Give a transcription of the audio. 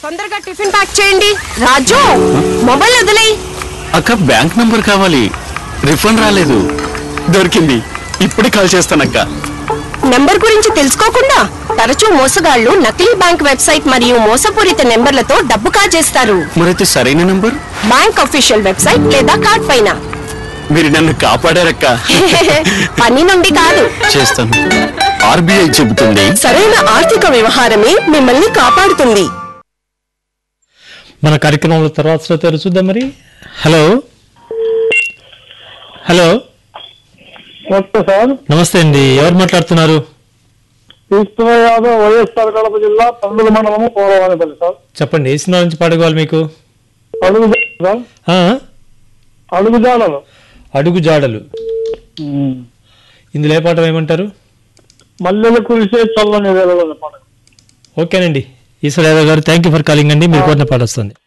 తొందరగా tiffin pack చేయండి రాజు mobile వదిలేయి అక్క బ్యాంక్ నంబర్ కావాలి రిఫండ్ రాలేదు దొరికింది ఇప్పుడే కాల్ చేస్తానక్క నెంబర్ గురించి తెలుసుకోకుండా తరచూ మోసగాళ్లు నకిలీ బ్యాంక్ వెబ్సైట్ మరియు మోసపూరిత నెంబర్లతో డబ్బు కాజేస్తారు మరైతే సరైన నంబర్ బ్యాంక్ అఫీషియల్ వెబ్సైట్ లేదా కార్డ్ పైన మీరు నన్ను కాపాడారక్క పని నుండి కాదు చేస్తాను ఆర్బీఐ చెబుతుంది సరైన ఆర్థిక వ్యవహారమే మిమ్మల్ని కాపాడుతుంది మన కార్యక్రమంలో తర్వాత శ్రోతలు చూద్దాం మరి హలో హలో నమస్తే సార్ నమస్తే అండి ఎవరు మాట్లాడుతున్నారు కృష్ణ యాదవ్ వైఎస్ఆర్ కడప జిల్లా పండుగ మండలము పౌరవానిపల్లి సార్ చెప్పండి ఏ సినిమా నుంచి పాడుకోవాలి మీకు అడుగు సార్ ఆ? అడుగు జాడలు అడుగు జాడలు ఇందులో ఏ పాట ఏమంటారు మల్లెలు కురిసే చల్లని వేలలో పండుగ ఓకేనండి ఈశ్వర్ యాదవ్ గారు థ్యాంక్ యూ ఫర్ కాలింగ్ అండి మీరు కోరిన పాట వస్తుంది